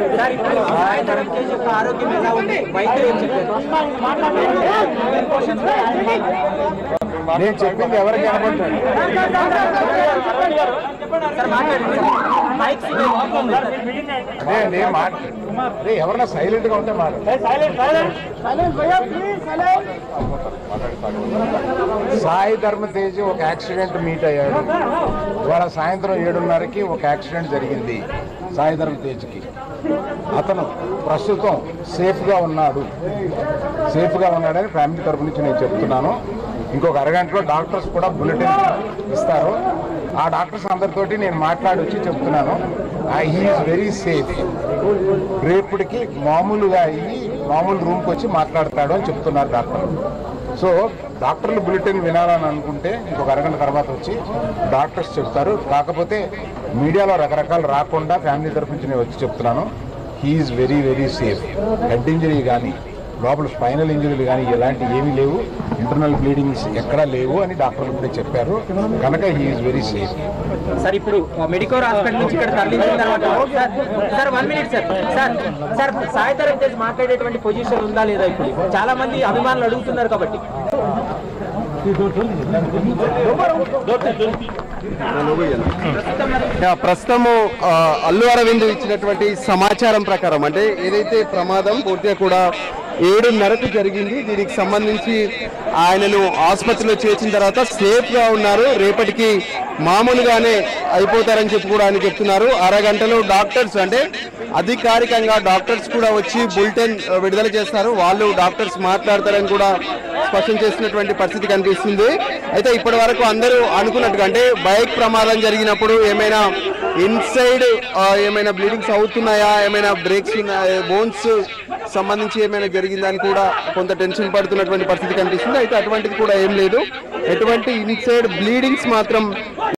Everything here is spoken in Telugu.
సార్ ఇప్పుడు సాయంత్రం తేజ్ యొక్క ఆరోగ్యం ఎలా ఉంది వైద్యులు ఏం చెప్పారు నేను చెప్పింది ఎవరికి కనపడతాడు సార్ మాట్లాడండి సార్. మైక్ సిగ్నల్ అదే నేను మాట అదే ఎవరన్నా సైలెంట్ గా ఉంటే మాట సాయి ధర్మ తేజ్ ఒక యాక్సిడెంట్ మీట్ అయ్యాడు ఇవాళ సాయంత్రం ఏడున్నరకి ఒక యాక్సిడెంట్ జరిగింది సాయి ధర్మ తేజ్కి అతను ప్రస్తుతం సేఫ్గా ఉన్నాడు సేఫ్గా ఉన్నాడని ఫ్యామిలీ తరపు నుంచి నేను చెప్తున్నాను ఇంకొక అరగంటలో డాక్టర్స్ కూడా బులెటిన్ ఇస్తారు ఆ డాక్టర్స్ అందరితోటి నేను మాట్లాడి వచ్చి చెప్తున్నాను హీఈస్ వెరీ సేఫ్ రేపటికి మామూలుగా అయ్యి మామూలు రూమ్కి వచ్చి మాట్లాడతాడు అని చెప్తున్నారు డాక్టర్ సో డాక్టర్లు బులెటిన్ వినాలని అనుకుంటే ఇంకొక అరగంట తర్వాత వచ్చి డాక్టర్స్ చెప్తారు కాకపోతే మీడియాలో రకరకాలు రాకుండా ఫ్యామిలీ తరఫు నుంచి నేను వచ్చి చెప్తున్నాను he is very very safe head injury కానీ లోపల స్పైనల్ ఇంజరీలు కానీ ఎలాంటి ఏమీ లేవు ఇంటర్నల్ బ్లీడింగ్స్ ఎక్కడా లేవు అని డాక్టర్లు కూడా చెప్పారు కనుక హీఈస్ వెరీ సేఫ్ సార్ ఇప్పుడు మెడికోర్ హాస్పిటల్ నుంచి ఇక్కడ తరలించిన తర్వాత sir sir one minute sir sir sir సాయంత్రం తేజ్ మాట్లాడేటువంటి పొజిషన్ ఉందా లేదా ఇప్పుడు చాలా మంది అభిమానులు అడుగుతున్నారు కాబట్టి యా, ప్రస్తుతము ఆ, అల్లు అరవింద్ ఇచ్చినటువంటి సమాచారం ప్రకారం అంటే ఏదైతే ప్రమాదం పూర్తిగా కూడా ఏడున్నరకు జరిగింది దీనికి సంబంధించి ఆయనను ఆసుపత్రిలో చేర్చిన తర్వాత సేఫ్ గా ఉన్నారు రేపటికి మామూలుగానే అయిపోతారని చెప్పి కూడా ఆయన చెప్తున్నారు అరగంటలో డాక్టర్స్ అంటే అధికారికంగా డాక్టర్స్ కూడా వచ్చి బులెటిన్ ఆ, విడుదల చేస్తారు వాళ్ళు డాక్టర్స్ మాట్లాడతారని కూడా స్పష్టం చేసినటువంటి పరిస్థితి కనిపిస్తుంది అయితే ఇప్పటి వరకు అందరూ అనుకున్నట్టుగా అంటే బైక్ ప్రమాదం జరిగినప్పుడు ఏమైనా ఇన్సైడ్ ఏమైనా బ్లీడింగ్స్ అవుతున్నాయా ఏమైనా బ్రేక్స్ బోన్స్ సంబంధించి ఏమైనా జరిగిందని కూడా కొంత టెన్షన్ పడుతున్నటువంటి పరిస్థితి కనిపిస్తుంది అయితే అటువంటిది కూడా ఏం లేదు ఎటువంటి ఇన్సైడ్ బ్లీడింగ్స్ మాత్రం